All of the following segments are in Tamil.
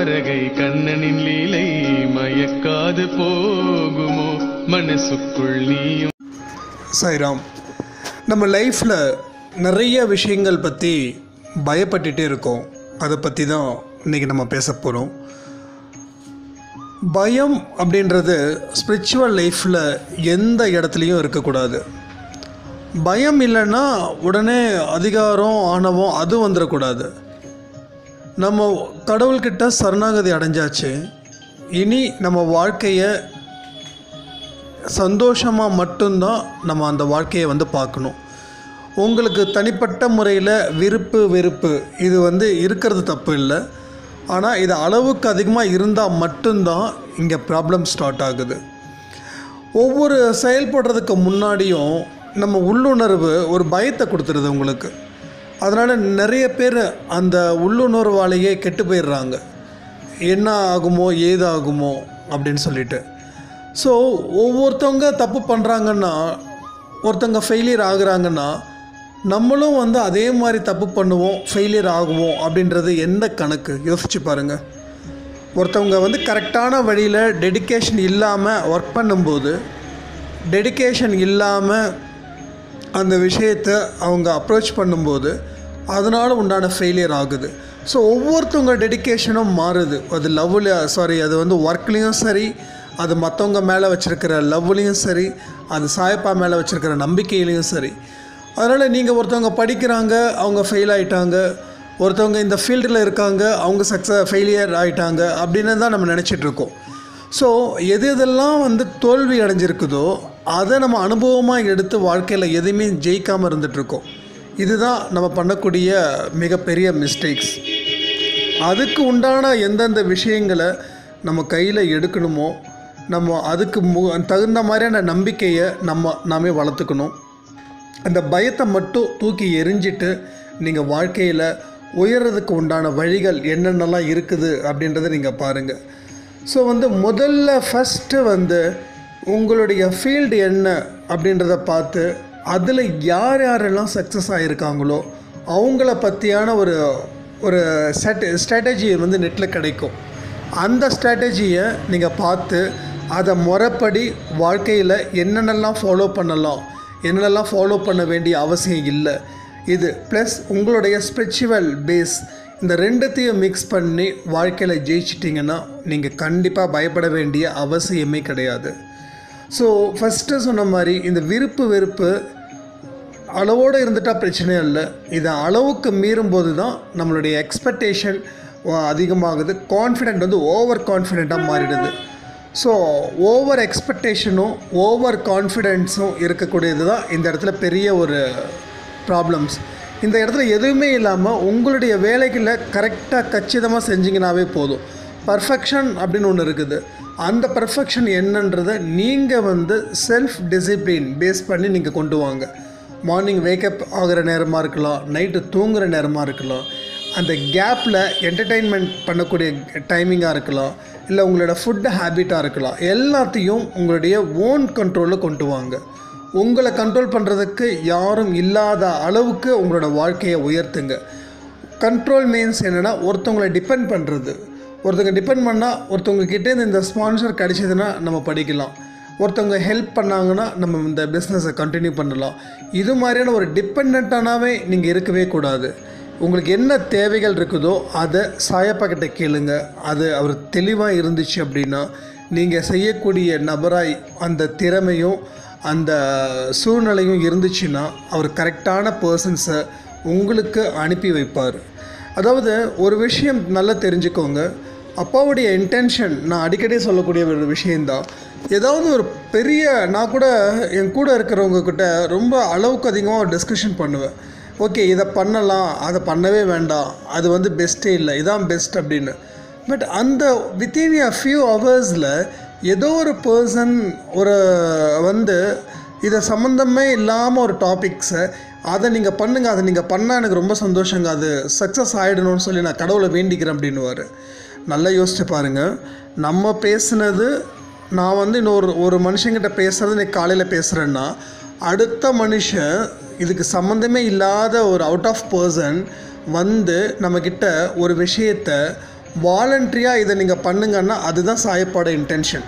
தாரகை கண்ணனின் லீலை மயக்காது போகுமோ மனசுக்குள் நீயும் சாய்ராம் நம்ம லைஃப்பில் நிறைய விஷயங்கள் பற்றி பயப்பட்டுட்டே இருக்கோம் அதை பற்றி தான் இன்றைக்கி நம்ம பேச போகிறோம் பயம் அப்படின்றது ஸ்பிரிச்சுவல் லைஃப்பில் எந்த இடத்துலையும் இருக்கக்கூடாது பயம் இல்லைன்னா உடனே அதிகாரம் ஆணவம் அது வந்துடக்கூடாது நம்ம கடவுள்கிட்ட சரணாகதி அடைஞ்சாச்சு இனி நம்ம வாழ்க்கையை சந்தோஷமாக மட்டும்தான் நம்ம அந்த வாழ்க்கையை வந்து பார்க்கணும் உங்களுக்கு தனிப்பட்ட முறையில் விருப்பு வெறுப்பு இது வந்து இருக்கிறது தப்பு இல்லை ஆனால் இது அளவுக்கு அதிகமாக இருந்தால் மட்டும்தான் இங்கே ப்ராப்ளம் ஸ்டார்ட் ஆகுது ஒவ்வொரு செயல்படுறதுக்கு முன்னாடியும் நம்ம உள்ளுணர்வு ஒரு பயத்தை கொடுத்துருது உங்களுக்கு அதனால் நிறைய பேர் அந்த உள்ளுணர்வாலேயே கெட்டு போயிடுறாங்க என்ன ஆகுமோ ஏதாகுமோ அப்படின்னு சொல்லிட்டு ஸோ ஒவ்வொருத்தவங்க தப்பு பண்ணுறாங்கன்னா ஒருத்தவங்க ஃபெயிலியர் ஆகுறாங்கன்னா நம்மளும் வந்து அதே மாதிரி தப்பு பண்ணுவோம் ஃபெயிலியர் ஆகுவோம் அப்படின்றது எந்த கணக்கு யோசிச்சு பாருங்கள் ஒருத்தவங்க வந்து கரெக்டான வழியில் டெடிகேஷன் இல்லாமல் ஒர்க் பண்ணும்போது டெடிகேஷன் இல்லாமல் அந்த விஷயத்தை அவங்க அப்ரோச் பண்ணும்போது அதனால் உண்டான ஃபெயிலியர் ஆகுது ஸோ ஒவ்வொருத்தவங்க டெடிகேஷனும் மாறுது அது லவ்வில் சாரி அது வந்து ஒர்க்லேயும் சரி அது மற்றவங்க மேலே வச்சுருக்கிற லவ்லேயும் சரி அது சாயப்பா மேலே வச்சுருக்கிற நம்பிக்கையிலையும் சரி அதனால் நீங்கள் ஒருத்தவங்க படிக்கிறாங்க அவங்க ஃபெயில் ஆயிட்டாங்க ஒருத்தவங்க இந்த ஃபீல்டில் இருக்காங்க அவங்க சக்ஸஸ் ஃபெயிலியர் ஆயிட்டாங்க அப்படின்னு தான் நம்ம நினச்சிட்டு இருக்கோம் ஸோ எது எதெல்லாம் வந்து தோல்வி அடைஞ்சிருக்குதோ அதை நம்ம அனுபவமாக எடுத்து வாழ்க்கையில் எதையுமே ஜெயிக்காமல் இருந்துகிட்ருக்கோம் இதுதான் நம்ம பண்ணக்கூடிய மிகப்பெரிய மிஸ்டேக்ஸ் அதுக்கு உண்டான எந்தெந்த விஷயங்களை நம்ம கையில் எடுக்கணுமோ நம்ம அதுக்கு மு தகுந்த மாதிரியான நம்பிக்கையை நம்ம நாமே வளர்த்துக்கணும் அந்த பயத்தை மட்டும் தூக்கி எரிஞ்சிட்டு நீங்கள் வாழ்க்கையில் உயர்றதுக்கு உண்டான வழிகள் என்னென்னலாம் இருக்குது அப்படின்றத நீங்கள் பாருங்கள் ஸோ வந்து முதல்ல ஃபஸ்ட்டு வந்து உங்களுடைய ஃபீல்டு என்ன அப்படின்றத பார்த்து அதில் யார் யாரெல்லாம் சக்ஸஸ் ஆகியிருக்காங்களோ அவங்கள பற்றியான ஒரு ஒரு ஸ்ட்ராட்ட ஸ்ட்ராட்டஜி வந்து நெட்டில் கிடைக்கும் அந்த ஸ்ட்ராட்டஜியை நீங்கள் பார்த்து அதை முறைப்படி வாழ்க்கையில் என்னென்னலாம் ஃபாலோ பண்ணலாம் என்னென்னலாம் ஃபாலோ பண்ண வேண்டிய அவசியம் இல்லை இது ப்ளஸ் உங்களுடைய ஸ்பிரிச்சுவல் பேஸ் இந்த ரெண்டுத்தையும் மிக்ஸ் பண்ணி வாழ்க்கையில் ஜெயிச்சிட்டிங்கன்னா நீங்கள் கண்டிப்பாக பயப்பட வேண்டிய அவசியமே கிடையாது ஸோ ஃபஸ்ட்டு சொன்ன மாதிரி இந்த விருப்பு வெறுப்பு அளவோடு இருந்துட்டால் பிரச்சனையே இல்லை இதை அளவுக்கு மீறும்போது தான் நம்மளுடைய எக்ஸ்பெக்டேஷன் அதிகமாகுது கான்ஃபிடென்ட் வந்து ஓவர் கான்ஃபிடெண்ட்டாக மாறிடுது ஸோ ஓவர் எக்ஸ்பெக்டேஷனும் ஓவர் கான்ஃபிடென்ஸும் இருக்கக்கூடியது தான் இந்த இடத்துல பெரிய ஒரு ப்ராப்ளம்ஸ் இந்த இடத்துல எதுவுமே இல்லாமல் உங்களுடைய வேலைகளை கரெக்டாக கச்சிதமாக செஞ்சீங்கன்னாவே போதும் பர்ஃபெக்ஷன் அப்படின்னு ஒன்று இருக்குது அந்த பர்ஃபெக்ஷன் என்னன்றதை நீங்கள் வந்து செல்ஃப் டிசிப்ளின் பேஸ் பண்ணி நீங்கள் கொண்டு வாங்க மார்னிங் வேக்கப் ஆகிற நேரமாக இருக்கலாம் நைட்டு தூங்குகிற நேரமாக இருக்கலாம் அந்த கேப்பில் என்டர்டெயின்மெண்ட் பண்ணக்கூடிய டைமிங்காக இருக்கலாம் இல்லை உங்களோட ஃபுட் ஹேபிட்டாக இருக்கலாம் எல்லாத்தையும் உங்களுடைய ஓன் கண்ட்ரோலில் கொண்டு வாங்க உங்களை கண்ட்ரோல் பண்ணுறதுக்கு யாரும் இல்லாத அளவுக்கு உங்களோட வாழ்க்கையை உயர்த்துங்க கண்ட்ரோல் மீன்ஸ் என்னென்னா ஒருத்தவங்களை டிபெண்ட் பண்ணுறது ஒருத்தவங்க டிபெண்ட் பண்ணால் ஒருத்தவங்க கிட்டேருந்து இந்த ஸ்பான்சர் கிடைச்சதுன்னா நம்ம படிக்கலாம் ஒருத்தவங்க ஹெல்ப் பண்ணாங்கன்னா நம்ம இந்த பிஸ்னஸை கண்டினியூ பண்ணலாம் இது மாதிரியான ஒரு டிபெண்ட்டானாவே நீங்கள் இருக்கவே கூடாது உங்களுக்கு என்ன தேவைகள் இருக்குதோ அதை சாயப்பா கிட்ட கேளுங்க அது அவர் தெளிவாக இருந்துச்சு அப்படின்னா நீங்கள் செய்யக்கூடிய நபராய் அந்த திறமையும் அந்த சூழ்நிலையும் இருந்துச்சுன்னா அவர் கரெக்டான பர்சன்ஸை உங்களுக்கு அனுப்பி வைப்பார் அதாவது ஒரு விஷயம் நல்லா தெரிஞ்சுக்கோங்க அப்பாவுடைய இன்டென்ஷன் நான் அடிக்கடி சொல்லக்கூடிய ஒரு விஷயந்தான் ஏதாவது ஒரு பெரிய நான் கூட என் கூட இருக்கிறவங்க கிட்ட ரொம்ப அளவுக்கு அதிகமாக டிஸ்கஷன் பண்ணுவேன் ஓகே இதை பண்ணலாம் அதை பண்ணவே வேண்டாம் அது வந்து பெஸ்ட்டே இல்லை இதான் பெஸ்ட் அப்படின்னு பட் அந்த வித்தின் a ஃபியூ ஹவர்ஸில் ஏதோ ஒரு பர்சன் ஒரு வந்து இதை சம்மந்தமே இல்லாமல் ஒரு டாபிக்ஸை அதை நீங்கள் பண்ணுங்கள் அதை நீங்கள் பண்ணால் எனக்கு ரொம்ப சந்தோஷங்க அது சக்ஸஸ் ஆகிடணும்னு சொல்லி நான் கடவுளை வேண்டிக்கிறேன் அப்படின்னுவார் நல்லா யோசிச்சு பாருங்கள் நம்ம பேசுனது நான் வந்து இன்னொரு ஒரு மனுஷங்கிட்ட பேசுகிறது இன்னைக்கு காலையில் பேசுகிறேன்னா அடுத்த மனுஷன் இதுக்கு சம்மந்தமே இல்லாத ஒரு அவுட் ஆஃப் பர்சன் வந்து நம்மக்கிட்ட ஒரு விஷயத்த வாலண்ட்ரியாக இதை நீங்கள் பண்ணுங்கன்னா அதுதான் சாயப்பாட இன்டென்ஷன்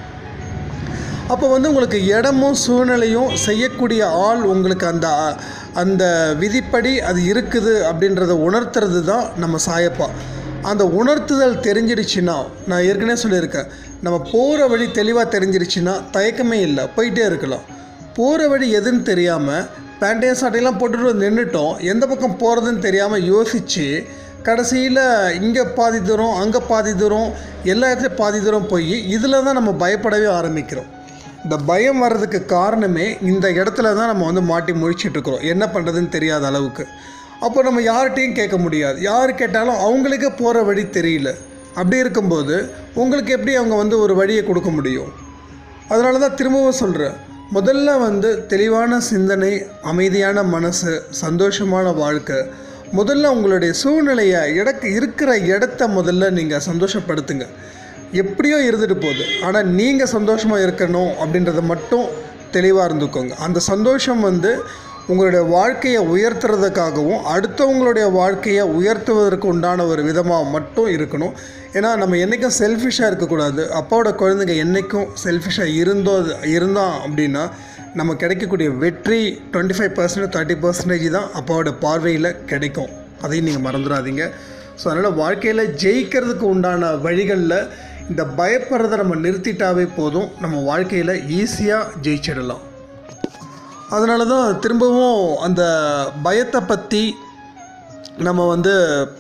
அப்போ வந்து உங்களுக்கு இடமும் சூழ்நிலையும் செய்யக்கூடிய ஆள் உங்களுக்கு அந்த அந்த விதிப்படி அது இருக்குது அப்படின்றத உணர்த்துறது தான் நம்ம சாயப்பா அந்த உணர்த்துதல் தெரிஞ்சிடுச்சுன்னா நான் ஏற்கனவே சொல்லியிருக்கேன் நம்ம போகிற வழி தெளிவாக தெரிஞ்சிடுச்சுன்னா தயக்கமே இல்லை போயிட்டே இருக்கலாம் போகிற வழி எதுன்னு தெரியாமல் பேண்டையும் சட்டையெல்லாம் போட்டுட்டு வந்து நின்றுட்டோம் எந்த பக்கம் போகிறதுன்னு தெரியாமல் யோசித்து கடைசியில் இங்கே பாதி தூரம் அங்கே பாதி தூரம் எல்லா இடத்துலையும் பாதி தூரம் போய் இதில் தான் நம்ம பயப்படவே ஆரம்பிக்கிறோம் இந்த பயம் வர்றதுக்கு காரணமே இந்த இடத்துல தான் நம்ம வந்து மாட்டி முழிச்சிட்டு இருக்கிறோம் என்ன பண்ணுறதுன்னு தெரியாத அளவுக்கு அப்போ நம்ம யார்கிட்டையும் கேட்க முடியாது யார் கேட்டாலும் அவங்களுக்கே போகிற வழி தெரியல அப்படி இருக்கும்போது உங்களுக்கு எப்படி அவங்க வந்து ஒரு வழியை கொடுக்க முடியும் அதனால தான் திரும்பவும் சொல்கிறேன் முதல்ல வந்து தெளிவான சிந்தனை அமைதியான மனசு சந்தோஷமான வாழ்க்கை முதல்ல உங்களுடைய சூழ்நிலையை இடக்கு இருக்கிற இடத்த முதல்ல நீங்கள் சந்தோஷப்படுத்துங்க எப்படியோ இருந்துட்டு போகுது ஆனால் நீங்கள் சந்தோஷமாக இருக்கணும் அப்படின்றத மட்டும் தெளிவாக இருந்துக்கோங்க அந்த சந்தோஷம் வந்து உங்களுடைய வாழ்க்கையை உயர்த்துறதுக்காகவும் அடுத்தவங்களுடைய வாழ்க்கையை உயர்த்துவதற்கு உண்டான ஒரு விதமாக மட்டும் இருக்கணும் ஏன்னா நம்ம என்றைக்கும் செல்ஃபிஷாக இருக்கக்கூடாது அப்பாவோட குழந்தைங்க என்றைக்கும் செல்ஃபிஷாக இருந்தோ இருந்தான் அப்படின்னா நம்ம கிடைக்கக்கூடிய வெற்றி twenty five percent thirty percentage தான் அப்பாவோட பார்வையில் கிடைக்கும் அதையும் நீங்கள் மறந்துடாதீங்க ஸோ அதனால் வாழ்க்கையில் ஜெயிக்கிறதுக்கு உண்டான வழிகளில் இந்த பயப்படுறதை நம்ம நிறுத்திட்டாவே போதும் நம்ம வாழ்க்கையில் ஈஸியாக ஜெயிச்சிடலாம் அதனால தான் திரும்பவும் அந்த பயத்தை பற்றி நம்ம வந்து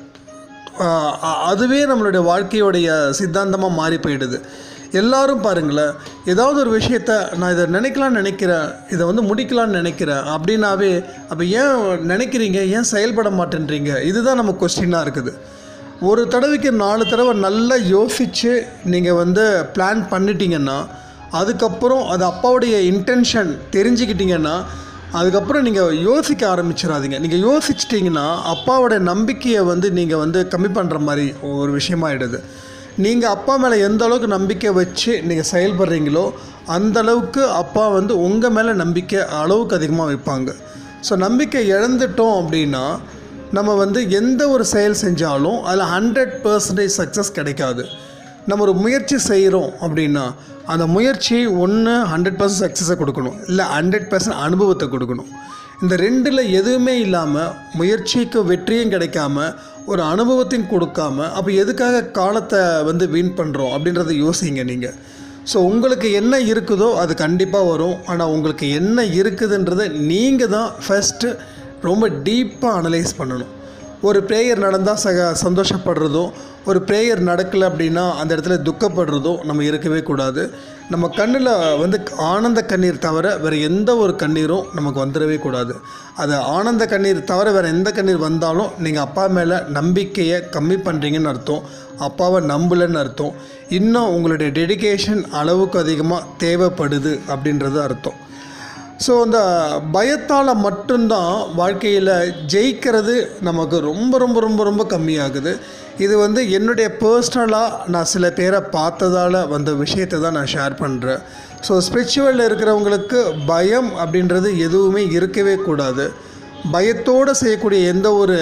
ஆஹ், அ- அதுவே நம்மளுடைய வாழ்க்கையோடைய சித்தாந்தமாக மாறி போயிடுது எல்லாரும் பாருங்களேன் ஏதாவது ஒரு விஷயத்த நான் இதை நினைக்கலாம்னு நினைக்கிறேன் இதை வந்து முடிக்கலாம்னு நினைக்கிறேன் அப்படின்னாவே அப்போ ஏன் நினைக்கிறீங்க ஏன் செயல்பட மாட்டேன்றீங்க இதுதான் நம்ம கொஸ்டினாக இருக்குது ஒரு தடவைக்கு நாலு தடவை நல்லா யோசித்து நீங்கள் வந்து பிளான் பண்ணிட்டீங்கன்னா அதுக்கப்புறம் அது அப்பாவுடைய இன்டென்ஷன் தெரிஞ்சுக்கிட்டீங்கன்னா அதுக்கப்புறம் நீங்கள் யோசிக்க ஆரம்பிச்சிடாதீங்க நீங்கள் யோசிச்சிட்டிங்கன்னா அப்பாவோட நம்பிக்கையை வந்து நீங்கள் வந்து கம்மி பண்ணுற மாதிரி ஒரு விஷயமாயிடுது நீங்கள் அப்பா மேலே எந்த அளவுக்கு நம்பிக்கை வச்சு நீங்கள் செயல்படுறீங்களோ அந்த அளவுக்கு அப்பா வந்து உங்கள் மேலே நம்பிக்கை அளவுக்கு அதிகமாக வைப்பாங்க ஸோ நம்பிக்கை இழந்துட்டோம் அப்படின்னா நம்ம வந்து எந்த ஒரு செயல் செஞ்சாலும் அதில் ஹண்ட்ரட் பர்சன்டேஜ் சக்ஸஸ் கிடைக்காது நம்ம ஒரு முயற்சி செய்கிறோம் அப்படின்னா அந்த முயற்சி ஒன்று ஹண்ட்ரட் பர்சன்ட் சக்ஸஸை கொடுக்கணும் இல்லை ஹண்ட்ரட் பர்சன்ட் அனுபவத்தை கொடுக்கணும் இந்த ரெண்டில் எதுவுமே இல்லாமல் முயற்சிக்கு வெற்றியும் கிடைக்காம ஒரு அனுபவத்தையும் கொடுக்காம அப்போ எதுக்காக காலத்தை வந்து வீண் பண்ணுறோம் அப்படின்றத யோசிங்க நீங்கள் ஸோ உங்களுக்கு என்ன இருக்குதோ அது கண்டிப்பாக வரும் ஆனால் உங்களுக்கு என்ன இருக்குதுன்றதை நீங்கள் தான் ஃபஸ்ட்டு ரொம்ப டீப்பாக அனலைஸ் பண்ணணும் ஒரு ப்ரேயர் நடந்தால் சக சந்தோஷப்படுறதோ ஒரு ப்ரேயர் நடக்கலை அப்படின்னா அந்த இடத்துல துக்கப்படுறதோ நம்ம இருக்கவே கூடாது நம்ம கண்ணில் வந்து ஆனந்த கண்ணீர் தவிர வேறு எந்த ஒரு கண்ணீரும் நமக்கு வந்துடவே கூடாது அது ஆனந்த கண்ணீர் தவிர வேறு எந்த கண்ணீர் வந்தாலும் நீங்கள் அப்பா மேலே நம்பிக்கையை கம்மி பண்ணுறீங்கன்னு அர்த்தம் அப்பாவை நம்பலைன்னு அர்த்தம் இன்னும் உங்களுடைய டெடிகேஷன் அளவுக்கு அதிகமாக தேவைப்படுது அப்படின்றது அர்த்தம் ஸோ அந்த பயத்தால் மட்டும்தான் வாழ்க்கையில் ஜெயிக்கிறது நமக்கு ரொம்ப ரொம்ப ரொம்ப ரொம்ப கம்மியாகுது இது வந்து என்னுடைய பர்சனலாக நான் சில பேரை பார்த்ததால் வந்த விஷயத்தை தான் நான் ஷேர் பண்ணுறேன் ஸோ ஸ்பிரிச்சுவலில் இருக்கிறவங்களுக்கு பயம் அப்படின்றது எதுவுமே இருக்கவே கூடாது பயத்தோடு செய்யக்கூடிய எந்த ஒரு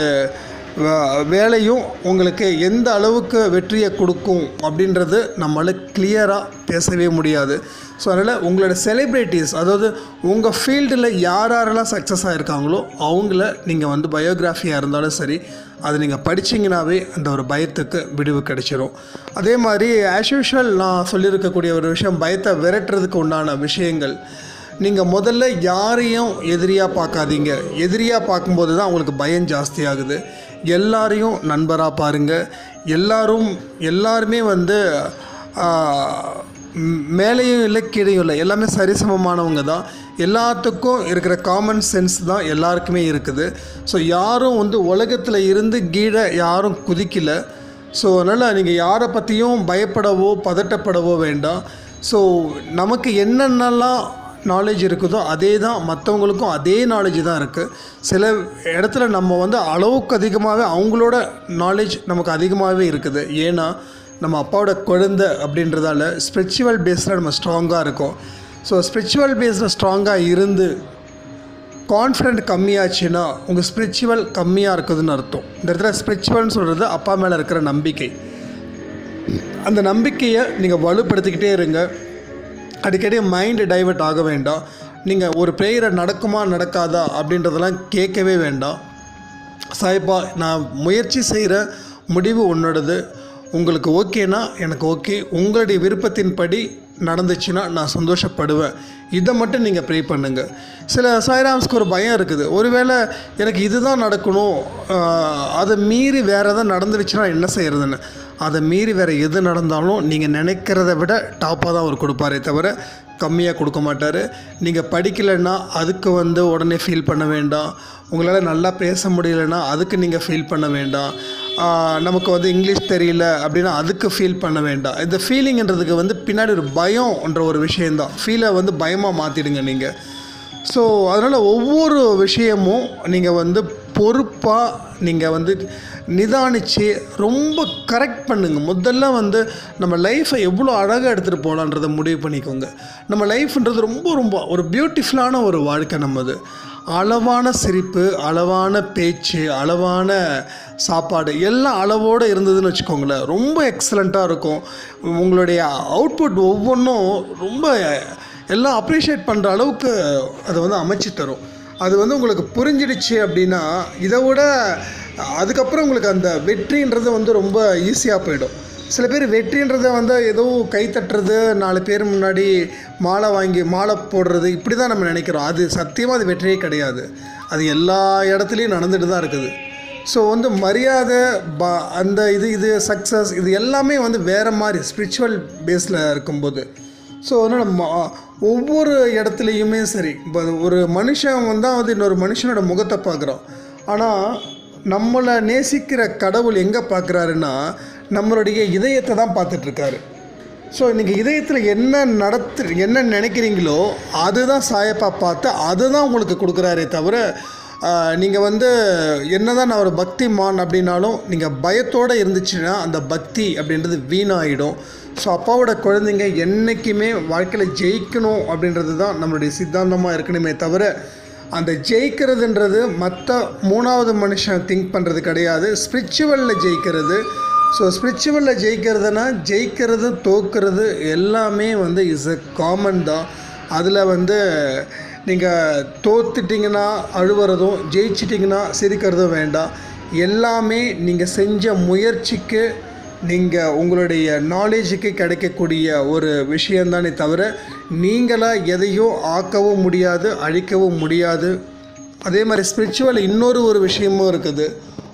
வே- வேலையும் உங்களுக்கு எந்த அளவுக்கு வெற்றியை கொடுக்கும் அப்படின்றது நம்மளால் கிளியராக பேசவே முடியாது ஸோ அதனால் உங்களோட செலிப்ரிட்டிஸ் அதாவது உங்கள் ஃபீல்டில் யார் யாரெல்லாம் சக்ஸஸ் ஆகிருக்காங்களோ அவங்கள நீங்கள் வந்து பயோகிராஃபியாக இருந்தாலும் சரி அதை நீங்கள் படிச்சீங்கன்னாவே அந்த ஒரு பயத்துக்கு விடுவு கிடைச்சிரும் அதே மாதிரி ஆஸ் யூஷுவல் நான் சொல்லியிருக்கக்கூடிய ஒரு விஷயம் பயத்தை விரட்டுறதுக்கு உண்டான விஷயங்கள் நீங்கள் முதல்ல யாரையும் எதிரியாக பார்க்காதீங்க எதிரியாக பார்க்கும்போது தான் உங்களுக்கு பயம் ஜாஸ்தியாகுது எல்லாரையும் நண்பராக பாருங்கள் எல்லாரும் எல்லாருமே வந்து ஆஹ், ம், மேலேயும் இல்லை கீழேயும் இல்லை எல்லாமே சரிசமமானவங்க தான் எல்லாத்துக்கும் இருக்கிற காமன் சென்ஸ் தான் எல்லாருக்குமே இருக்குது ஸோ யாரும் வந்து உலகத்தில் இருந்து கீழே யாரும் குதிக்கலை ஸோ அதனால் நீங்கள் யாரை பற்றியும் பயப்படவோ பதட்டப்படவோ வேண்டாம் ஸோ நமக்கு என்னென்னலாம் நாலேஜ் இருக்குதோ அதே தான் மற்றவங்களுக்கும் அதே நாலேஜ் தான் இருக்குது சில இடத்துல நம்ம வந்து அளவுக்கு அதிகமாகவே அவங்களோட நாலேஜ் நமக்கு அதிகமாகவே இருக்குது ஏன்னா நம்ம அப்பாவோட குழந்தை அப்படின்றதால ஸ்பிரிச்சுவல் பேஸில் நம்ம ஸ்ட்ராங்காக இருக்கோம் ஸோ ஸ்பிரிச்சுவல் பேஸில் ஸ்ட்ராங்காக இருந்து கான்ஃபிடென்ட் கம்மியாச்சுன்னா உங்கள் ஸ்பிரிச்சுவல் கம்மியாக இருக்குதுன்னு அர்த்தம் இந்த இடத்துல ஸ்பிரிச்சுவல்னு சொல்கிறது அப்பா மேலே இருக்கிற நம்பிக்கை அந்த நம்பிக்கையை நீங்கள் வலுப்படுத்திக்கிட்டே இருங்க அடிக்கடி மைண்டு டைவர்ட் ஆக வேண்டாம் நீங்கள் ஒரு ப்ரேயரை நடக்குமா நடக்காதா அப்படின்றதெல்லாம் கேட்கவே வேண்டாம் சாய்பா நான் முயற்சி செய்கிற முடிவு உன்னோடது உங்களுக்கு ஓகேனா எனக்கு ஓகே உங்களுடைய விருப்பத்தின்படி நடந்துச்சுன்னா நான் சந்தோஷப்படுவேன் இதை மட்டும் நீங்கள் ப்ரே பண்ணுங்கள் சில சாய்ராம்ஸ்க்கு ஒரு பயம் இருக்குது ஒருவேளை எனக்கு இதுதான் நடக்கணும் ஆஹ், அதை மீறி வேறு எதாவது நடந்துருச்சுன்னா என்ன செய்கிறதுன்னு அதை மீறி வேறு எது நடந்தாலும் நீங்கள் நினைக்கிறத விட டாப்பாக தான் அவர் கொடுப்பாரே தவிர கம்மியாக கொடுக்க மாட்டார் நீங்கள் படிக்கலைன்னா அதுக்கு வந்து உடனே ஃபீல் பண்ண வேண்டாம் உங்களால் நல்லா பேச முடியலன்னா அதுக்கு நீங்கள் ஃபீல் பண்ண வேண்டாம் ஆஹ் நமக்கு வந்து இங்கிலீஷ் தெரியல அப்படின்னா அதுக்கு ஃபீல் பண்ண வேண்டாம் இந்த ஃபீலிங்ன்றதுக்கு வந்து பின்னாடி ஒரு பயம்ன்ற ஒரு விஷயந்தான் ஃபீலை வந்து பயமாக மாற்றிடுங்க நீங்கள் ஸோ அதனால் ஒவ்வொரு விஷயமும் நீங்கள் வந்து பொறுப்பாக நீங்கள் வந்து நிதானித்து ரொம்ப கரெக்ட் பண்ணுங்க முதல்ல வந்து நம்ம லைஃப்பை எவ்வளோ அழகாக எடுத்துகிட்டு போகலான்றதை முடிவு பண்ணிக்கோங்க நம்ம லைஃப்ன்றது ரொம்ப ரொம்ப ஒரு பியூட்டிஃபுல்லான ஒரு வாழ்க்கை நம்மது அளவான சிரிப்பு அளவான பேச்சு அளவான சாப்பாடு எல்லாம் அளவோடு இருந்ததுன்னு வச்சுக்கோங்களேன் ரொம்ப எக்ஸலண்ட்டாக இருக்கும் உங்களுடைய அவுட்புட் ஒவ்வொன்றும் ரொம்ப எல்லாம் அப்ரிஷியேட் பண்ணுற அளவுக்கு அதை வந்து அமைச்சு தரும் அது வந்து உங்களுக்கு புரிஞ்சிடுச்சு அப்படின்னா இதை விட அதுக்கப்புறம் உங்களுக்கு அந்த வெற்றின்றது வந்து ரொம்ப ஈஸியாக போயிடும் சில பேர் வெற்றின்றதை வந்து ஏதோ கை தட்டுறது நாலு பேர் முன்னாடி மாலை வாங்கி மாலை போடுறது இப்படி தான் நம்ம நினைக்கிறோம் அது சத்தியமாக அது வெற்றியே கிடையாது அது எல்லா இடத்துலையும் நடந்துட்டு தான் இருக்குது ஸோ வந்து மரியாதை ப அந்த இது இது சக்ஸஸ் இது எல்லாமே வந்து வேறு மாதிரி ஸ்பிரிச்சுவல் பேஸில் இருக்கும்போது ஸோ அதனால் ம ஒவ்வொரு இடத்துலையுமே சரி இப்போ ஒரு மனுஷன் வந்தால் வந்து இன்னொரு மனுஷனோட முகத்தை பார்க்குறோம் ஆனால் நம்மளை நேசிக்கிற கடவுள் எங்கே பார்க்குறாருன்னா நம்மளுடைய இதயத்தை தான் பார்த்துட்ருக்காரு ஸோ நீங்கள் இதயத்தில் என்ன நடத்து என்ன நினைக்கிறீங்களோ அதுதான் சாயப்பா பார்த்து அதுதான் உங்களுக்கு கொடுக்குறாரே தவிர நீங்கள் வந்து என்னதான் நான் ஒரு பக்திமான் அப்படின்னாலும் நீங்கள் பயத்தோடு இருந்துச்சுன்னா அந்த பக்தி அப்படின்றது வீணாயிடும் ஸோ அப்பாவோட குழந்தைங்க என்றைக்குமே வாழ்க்கையில் ஜெயிக்கணும் அப்படின்றது தான் நம்மளுடைய சித்தாந்தமாக இருக்கணுமே தவிர அந்த ஜெயிக்கிறதுன்றது மற்ற மூணாவது மனுஷன் திங்க் பண்ணுறது கிடையாது ஸ்பிரிச்சுவலில் ஜெயிக்கிறது ஸோ ஸ்பிரிச்சுவலில் ஜெயிக்கிறதுனா ஜெயிக்கிறது தோக்கிறது எல்லாமே வந்து இஸ் எ காமன் தான் அதில் வந்து நீங்கள் தோத்துட்டிங்கன்னா அழுவுறதும் ஜெயிச்சிட்டிங்கன்னா சிரிக்கிறதும் வேண்டாம் எல்லாமே நீங்கள் செஞ்ச முயற்சிக்கு நீங்கள் உங்களுடைய நாலேஜுக்கு கிடைக்கக்கூடிய ஒரு விஷயந்தானே தவிர நீங்களாக எதையும் ஆக்கவும் முடியாது அழிக்கவும் முடியாது அதே மாதிரி ஸ்பிரிச்சுவல் இன்னொரு ஒரு விஷயமும் இருக்குது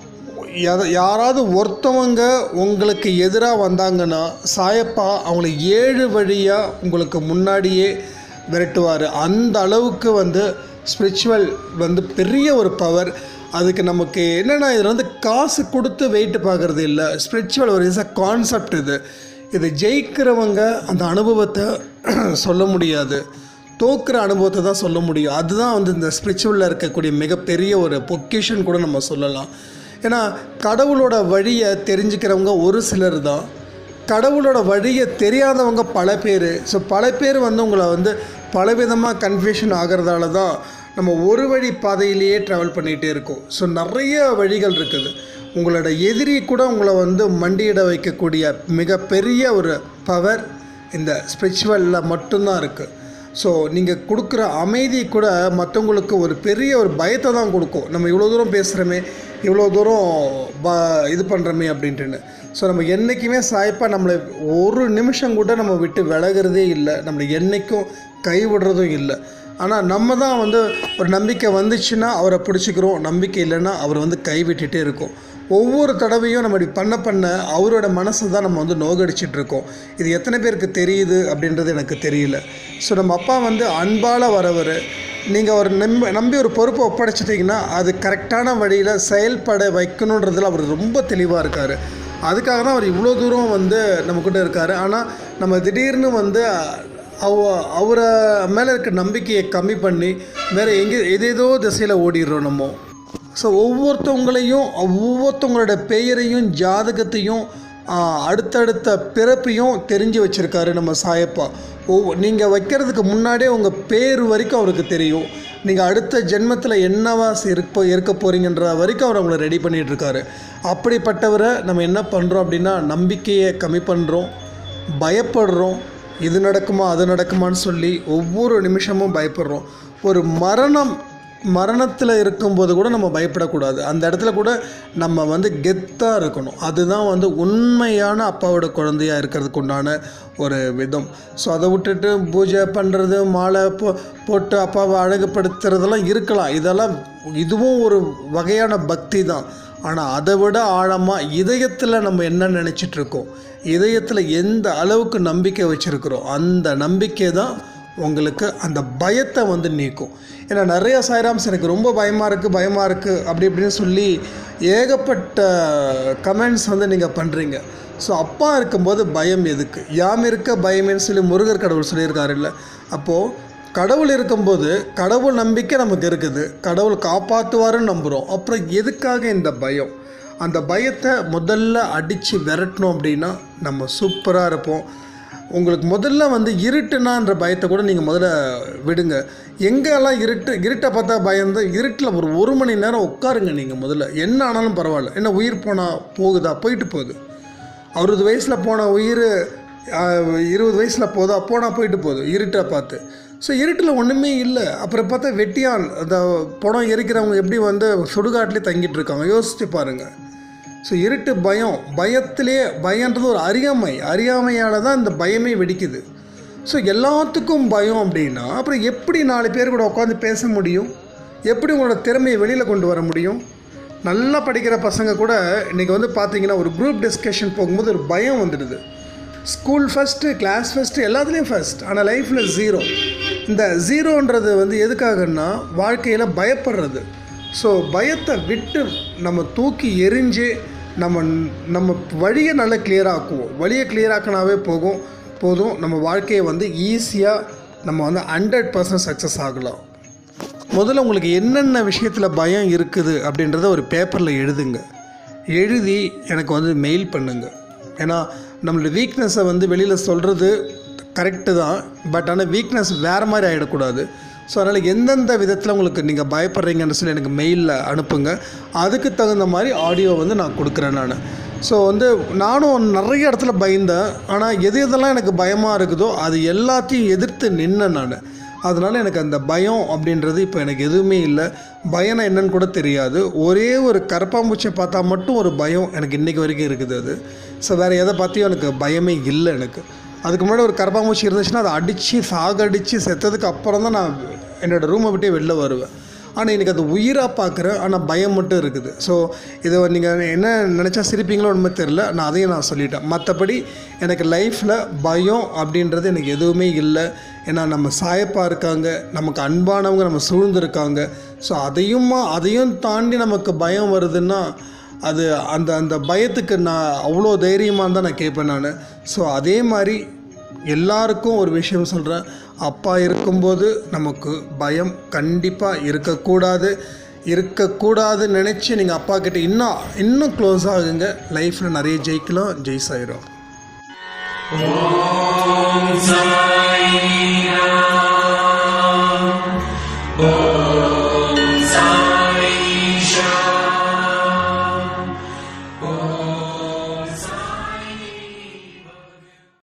எத- யாராவது ஒருத்தவங்க உங்களுக்கு எதிராக வந்தாங்கன்னா சாயப்பா அவங்கள ஏழு வழியாக உங்களுக்கு முன்னாடியே விரட்டுவார் அந்த அளவுக்கு வந்து ஸ்பிரிச்சுவல் வந்து பெரிய ஒரு பவர் அதுக்கு நமக்கு என்னென்னா இதில் வந்து காசு கொடுத்து வெயிட் பார்க்குறது இல்லை ஸ்பிரிச்சுவல் ஒரு இஸ் அ கான்செப்ட் இது இது ஜெயிக்கிறவங்க அந்த அனுபவத்தை சொல்ல முடியாது தோக்குற அனுபவத்தை தான் சொல்ல முடியும் அதுதான் வந்து இந்த ஸ்பிரிச்சுவலில் இருக்கக்கூடிய மிகப்பெரிய ஒரு பொக்கிஷன் கூட நம்ம சொல்லலாம் ஏன்னா கடவுளோட வழியை தெரிஞ்சுக்கிறவங்க ஒரு சிலர் தான் கடவுளோட வழியை தெரியாதவங்க பல பேர் ஸோ பல பேர் வந்து உங்களை வந்து பலவிதமாக கன்ஃபியூஷன் ஆகிறதால தான் நம்ம ஒரு வழி பாதையிலேயே ட்ராவல் பண்ணிகிட்டே இருக்கோம் ஸோ நிறைய வழிகள் இருக்குது உங்களோட எதிரி கூட உங்களை வந்து மண்டியிட வைக்கக்கூடிய மிகப்பெரிய ஒரு பவர் இந்த ஸ்பிரிச்சுவலில் மட்டும்தான் இருக்குது ஸோ நீங்கள் கொடுக்குற அமைதி கூட மற்றவங்களுக்கு ஒரு பெரிய ஒரு பயத்தை தான் கொடுக்கும் நம்ம இவ்வளோ தூரம் பேசுகிறோமே இவ்வளோ தூரம் ப இது பண்ணுறோமே அப்படின்ட்டுன்னு ஸோ நம்ம என்றைக்குமே சாய்ப்பாக நம்மளை ஒரு நிமிஷம் கூட நம்ம விட்டு விலகிறதே இல்லை நம்மளை என்றைக்கும் கைவிடுறதும் இல்லை ஆனால் நம்ம தான் வந்து ஒரு நம்பிக்கை வந்துச்சுன்னா அவரை பிடிச்சிக்கிறோம் நம்பிக்கை இல்லைன்னா அவர் வந்து கைவிட்டுட்டே இருக்கோம் ஒவ்வொரு தடவையும் நம்ம இப்படி பண்ண பண்ண அவரோட மனசை தான் நம்ம வந்து நோகடிச்சிட்டு இருக்கோம் இது எத்தனை பேருக்கு தெரியுது அப்படின்றது எனக்கு தெரியல ஸோ நம்ம அப்பா வந்து அன்பால் வரவர் நீங்கள் ஒரு நம்பி நம்பி ஒரு பொறுப்பை ஒப்படைச்சிட்டிங்கன்னா அது கரெக்டான வழியில் செயல்பட வைக்கணுன்றதுல அவர் ரொம்ப தெளிவாக இருக்கார் அதுக்காக தான் அவர் இவ்வளோ தூரம் வந்து நம்மக்கிட்ட இருக்கார் ஆனால் நம்ம திடீர்னு வந்து அவ அவரை மேலே இருக்க நம்பிக்கையை கம்மி பண்ணி வேறு எங்கே எதேதோ திசையில் ஓடிடுறோம் நம்ம ஸோ ஒவ்வொருத்தவங்களையும் ஒவ்வொருத்தவங்களோட பெயரையும் ஜாதகத்தையும் ஆ, அடுத்தடுத்த பிறப்பையும் தெரிஞ்சு வச்சுருக்காரு நம்ம சாயப்பா ஒவ்வொ நீங்கள் வைக்கிறதுக்கு முன்னாடியே உங்கள் பேர் வரைக்கும் அவருக்கு தெரியும் நீங்கள் அடுத்த ஜென்மத்தில் என்னவா இருக்க இருக்க போகிறீங்கன்ற வரைக்கும் அவர் உங்களை ரெடி பண்ணிகிட்டு இருக்காரு அப்படிப்பட்டவரை நம்ம என்ன பண்ணுறோம் அப்படின்னா நம்பிக்கையை கம்மி பண்ணுறோம் பயப்படுறோம் இது நடக்குமா அது நடக்குமான்னு சொல்லி ஒவ்வொரு நிமிஷமும் பயப்படுறோம் ஒரு மரணம் மரணத்தில் இருக்கும்போது கூட நம்ம பயப்படக்கூடாது அந்த இடத்துல கூட நம்ம வந்து கெத்தாக இருக்கணும் அதுதான் வந்து உண்மையான அப்பாவோட குழந்தையாக இருக்கிறதுக்கு உண்டான ஒரு விதம் ஸோ அதை விட்டுட்டு பூஜை பண்ணுறது மாலை போ போட்டு அப்பாவை அழகுபடுத்துறதெல்லாம் இருக்கலாம் இதெல்லாம் இதுவும் ஒரு வகையான பக்தி தான் ஆனால் அதை விட ஆழமாக இதயத்தில் நம்ம என்ன நினச்சிட்டு இருக்கோம் இதயத்தில் எந்த அளவுக்கு நம்பிக்கை வச்சுருக்கிறோம் அந்த நம்பிக்கை தான் உங்களுக்கு அந்த பயத்தை வந்து நீக்கும் ஏன்னா நிறைய சாய்ராம்ஸ் எனக்கு ரொம்ப பயமாக இருக்குது பயமாக இருக்குது அப்படி இப்படின்னு சொல்லி ஏகப்பட்ட கமெண்ட்ஸ் வந்து நீங்கள் பண்ணுறீங்க ஸோ அப்பா இருக்கும்போது பயம் எதுக்கு யாம் இருக்க பயமேன்னு சொல்லி முருகர் கடவுள் சொல்லியிருக்காரு இல்லை அப்போது கடவுள் இருக்கும்போது கடவுள் நம்பிக்கை நமக்கு இருக்குது கடவுள் காப்பாற்றுவாருன்னு நம்புகிறோம் அப்புறம் எதுக்காக இந்த பயம் அந்த பயத்தை முதல்ல அடித்து விரட்டணும் அப்படின்னா நம்ம சூப்பராக இருப்போம் உங்களுக்கு முதல்ல வந்து இருட்டுனான்ற பயத்தை கூட நீங்கள் முதல்ல விடுங்க எங்கெல்லாம் இருட்டு இருட்டை பார்த்தா பயந்து இருட்டில் ஒரு ஒரு மணி நேரம் உட்காருங்க நீங்கள் முதல்ல என்ன ஆனாலும் பரவாயில்ல என்ன உயிர் போனால் போகுதா போயிட்டு போகுது அறுபது வயசில் போன உயிர் இருபது வயசில் போதா போனால் போயிட்டு போகுது இருட்டை பார்த்து ஸோ இருட்டில் ஒன்றுமே இல்லை அப்புறம் பார்த்தா வெட்டியான் அந்த படம் எரிக்கிறவங்க எப்படி வந்து சுடுகாட்டிலே தங்கிட்டு இருக்காங்க யோசிச்சு பாருங்கள் ஸோ இருட்டு பயம் பயத்திலே பயன்றது ஒரு அறியாமை அறியாமையால் தான் இந்த பயமே வெடிக்குது ஸோ எல்லாத்துக்கும் பயம் அப்படின்னா அப்புறம் எப்படி நாலு பேர் கூட உட்காந்து பேச முடியும் எப்படி உங்களோட திறமையை வெளியில் கொண்டு வர முடியும் நல்லா படிக்கிற பசங்க கூட இன்றைக்கி வந்து பார்த்தீங்கன்னா ஒரு குரூப் டிஸ்கஷன் போகும்போது ஒரு பயம் வந்துடுது ஸ்கூல் ஃபஸ்ட்டு கிளாஸ் ஃபஸ்ட்டு எல்லாத்துலேயும் ஃபஸ்ட் ஆனால் லைஃப்பில் ஜீரோ இந்த ஜீரோன்றது வந்து எதுக்காகன்னா வாழ்க்கையில் பயப்படுறது ஸோ பயத்தை விட்டு நம்ம தூக்கி எரிஞ்சு நம்ம நம்ம வழியை நல்லா clear ஆக்குவோம் வழியை clear ஆக்கினாவே போகும் போதும் நம்ம வாழ்க்கையை வந்து ஈஸியாக நம்ம வந்து ஹண்ட்ரட் பர்சன்ட் சக்ஸஸ் ஆகலாம் முதல்ல உங்களுக்கு என்னென்ன விஷயத்தில் பயம் இருக்குது அப்படின்றத ஒரு பேப்பரில் எழுதுங்க எழுதி எனக்கு வந்து மெயில் பண்ணுங்க ஏன்னா நம்மளோட வீக்னஸை வந்து வெளியில் சொல்கிறது கரெக்டு தான் பட் ஆனால் வீக்னஸ் வேறு மாதிரி ஆகிடக்கூடாது ஸோ அதனால் எந்தெந்த விதத்தில் உங்களுக்கு நீங்கள் பயப்படுறீங்கன்னு சொல்லி எனக்கு மெயிலில் அனுப்புங்க அதுக்கு தகுந்த மாதிரி ஆடியோ வந்து நான் கொடுக்குறேன் நான் ஸோ வந்து நானும் நிறைய இடத்துல பயந்தேன் ஆனால் எது எதெல்லாம் எனக்கு பயமாக இருக்குதோ அது எல்லாத்தையும் எதிர்த்து நின்னேன் நான் அதனால் எனக்கு அந்த பயம் அப்படின்றது இப்போ எனக்கு எதுவுமே இல்லை பயம்னா என்னன்னு கூட தெரியாது ஒரே ஒரு கரப்பாம்பூச்சியை பார்த்தா மட்டும் ஒரு பயம் எனக்கு இன்றைக்கி வரைக்கும் இருக்குது அது ஸோ வேறு எதை பார்த்தியும் எனக்கு பயமே இல்லை எனக்கு அதுக்கு முன்னாடி ஒரு கரப்பாம்பூச்சி இருந்துச்சுன்னா அதை அடித்து சாகடித்து செத்ததுக்கு அப்புறம் தான் நான் என்னோடய ரூமை விட்டே வெளில வருவேன் ஆனால் எனக்கு அது உயிராக பார்க்குறேன் ஆனால் பயம் மட்டும் இருக்குது ஸோ இதை நீங்கள் என்ன நினச்சா சிரிப்பீங்களோ ஒன்றுமே தெரில நான் அதையும் நான் சொல்லிட்டேன் மற்றபடி எனக்கு லைஃப்பில் பயம் அப்படின்றது எனக்கு எதுவுமே இல்லை ஏன்னா நம்ம சாயப்பா இருக்காங்க நமக்கு அன்பானவங்க நம்ம சூழ்ந்திருக்காங்க ஸோ அதையும் அதையும் தாண்டி நமக்கு பயம் வருதுன்னா அது அந்த அந்த பயத்துக்கு நான் அவ்வளோ தைரியமாக தான் நான் கேட்பேன் நான் ஸோ அதே மாதிரி எல்லாருக்கும் ஒரு விஷயம் சொல்கிறேன் அப்பா இருக்கும்போது நமக்கு பயம் கண்டிப்பாக இருக்கக்கூடாது இருக்கக்கூடாதுன்னு நினச்சி நீங்கள் அப்பா கிட்ட இன்னும் இன்னும் க்ளோஸ் ஆகுங்க லைஃப்பில் நிறைய ஜெயிக்கலாம் ஜெயிஸ் ஆயிரும் Om Sai